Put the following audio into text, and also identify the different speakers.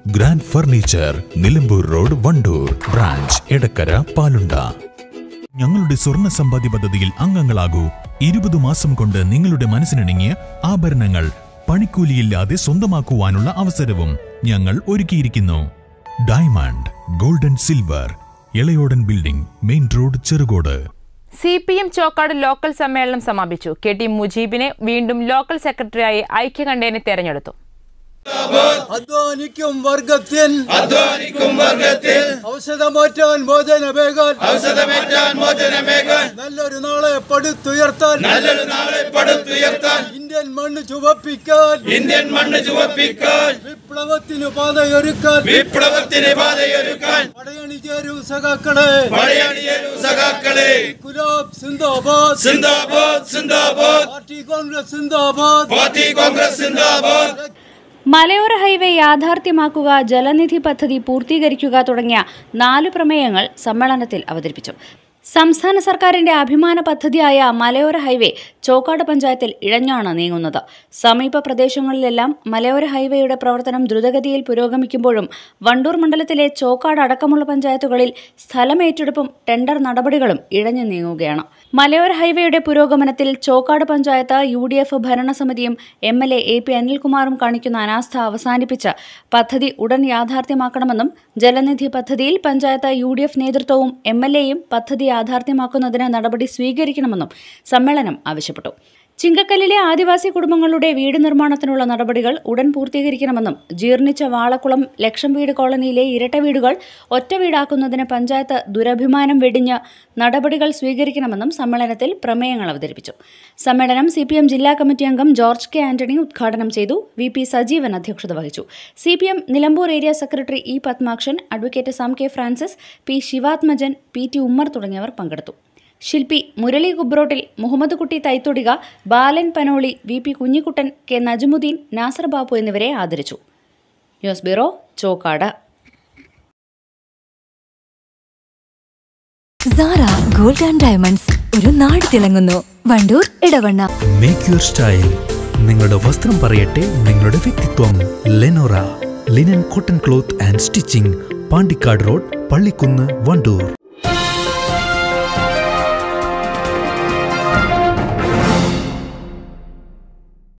Speaker 1: grand furniture Nilambur road Wandoor branch Edakkara Palunda ഞങ്ങളുടെ സ്വർണ്ണ സമ്പാദ്യ പദ്ധതിയിൽ അംഗങ്ങളാകൂ ഇരുപത് മാസം കൊണ്ട് നിങ്ങളുടെ മനസ്സിനിണങ്ങിയ ആഭരണങ്ങൾ പണിക്കൂലിയില്ലാതെ സ്വന്തമാക്കുവാനുള്ള അവസരവും ഞങ്ങൾ ഒരുക്കിയിരിക്കുന്നു diamond golden silver Elayodan building main road Cherukode
Speaker 2: C P M Chokkad local സമ്മേളനം സമാപിച്ചു കെ ടി മുജീബിനെ വീണ്ടും ലോക്കൽ സെക്രട്ടറിയായി ഐക്യകണ്ഠേനെ തെരഞ്ഞെടുത്തു
Speaker 3: അധ്വാനിക്കും വർഗത്തിൽ അധ്വാനിക്കും വർഗത്തിൽ ഔഷധമാറ്റാൻ മോചനമേകാൻ ഔഷധമേറ്റാൻ മോചനമേകാൻ നല്ലൊരു നാളെ പടുത്തുയർത്താൻ നല്ലൊരു നാളെ പടുത്തുയർത്താൻ ഇന്ത്യൻ മണ്ണ് ചുവപ്പിക്കാൻ ഇന്ത്യൻ മണ്ണ് ചുവപ്പിക്കാൻ വിപ്ലവത്തിന് പാതയൊരുക്കാൻ വിപ്ലവത്തിന് പാതയൊരുക്കാൻ പടയണി ചേരൂ സഖാക്കളെ പടയണി ചേരൂ സഖാക്കളെ ഗുലാബ് സിന്ദാബാദ് സിന്ദാബാദ് സിന്ദാബാദ് പാർട്ടി കോൺഗ്രസ് സിന്ദാബാദ് പാർട്ടി കോൺഗ്രസ് സിന്ദാബാദ്
Speaker 4: മലയോര ഹൈവേ യാഥാർത്ഥ്യമാക്കുക ജലനിധി പദ്ധതി പൂർത്തീകരിക്കുക തുടങ്ങിയ നാല് പ്രമേയങ്ങൾ സമ്മേളനത്തിൽ അവതരിപ്പിച്ചു സംസ്ഥാന സർക്കാരിന്റെ അഭിമാന പദ്ധതിയായ മലയോര ഹൈവേ ചോക്കാട് പഞ്ചായത്തിൽ ഇഴഞ്ഞാണ് നീങ്ങുന്നത് സമീപ പ്രദേശങ്ങളിലെല്ലാം മലയോര ഹൈവേയുടെ പ്രവർത്തനം ദ്രുതഗതിയിൽ പുരോഗമിക്കുമ്പോഴും വണ്ടൂർ മണ്ഡലത്തിലെ ചോക്കാട് അടക്കമുള്ള പഞ്ചായത്തുകളിൽ സ്ഥലമേറ്റെടുപ്പും ടെൻഡർ നടപടികളും ഇഴഞ്ഞു നീങ്ങുകയാണ് മലയോര ഹൈവേയുടെ പുരോഗമനത്തിൽ Chokkad panchayat U D F ഭരണസമിതിയും M L A A P അനിൽകുമാറും കാണിക്കുന്ന അനാസ്ഥ അവസാനിപ്പിച്ച് പദ്ധതി ഉടൻ യാഥാർത്ഥ്യമാക്കണമെന്നും ജലനിധി പദ്ധതിയിൽ പഞ്ചായത്ത് യു ഡി എഫ് നേതൃത്വവും എം എൽ എയും പദ്ധതി യാഥാർത്ഥ്യമാക്കുന്നതിന് നടപടി സ്വീകരിക്കണമെന്നും സമ്മേളനം ആവശ്യപ്പെട്ടു ചിങ്കക്കല്ലിലെ ആദിവാസി കുടുംബങ്ങളുടെ വീട് നിർമ്മാണത്തിനുള്ള നടപടികൾ ഉടൻ പൂർത്തീകരിക്കണമെന്നും ജീർണിച്ച വാളക്കുളം ലക്ഷം വീട് കോളനിയിലെ ഇരട്ട വീടുകൾ ഒറ്റ വീടാക്കുന്നതിന് പഞ്ചായത്ത് ദുരഭിമാനം വെടിഞ്ഞ് നടപടികൾ സ്വീകരിക്കണമെന്നും സമ്മേളനത്തിൽ പ്രമേയങ്ങൾ അവതരിപ്പിച്ചു സമ്മേളനം സി ജില്ലാ കമ്മിറ്റി അംഗം ജോർജ് കെ ആന്റണി ഉദ്ഘാടനം ചെയ്തു വി പി സജീവൻ അധ്യക്ഷത വഹിച്ചു C P M Nilambur area secretary E Padmakshan advocate Sam K Francis P Sivathmajan P T Ummer തുടങ്ങിയവർ പങ്കെടുത്തു ശില്പി മുരളി കുബ്രോട്ടിൽ Muhammad Kutty Thaithodika Balan Panoli V P Kunhikuttan K Najmuddeen Nasar Babu എന്നിവരെ ആദരിച്ചു news bureau Chokkad
Speaker 5: Sara gold and diamonds ഒരു നാട് തിളങ്ങുന്നു Wandoor Edavanna
Speaker 6: make your style നിങ്ങളുടെ വസ്ത്രം പറയട്ടെ നിങ്ങളുടെ വ്യക്തിത്വം Lenora linen cotton cloth and stitching Pandikkad road Pallikkunnu Wandoor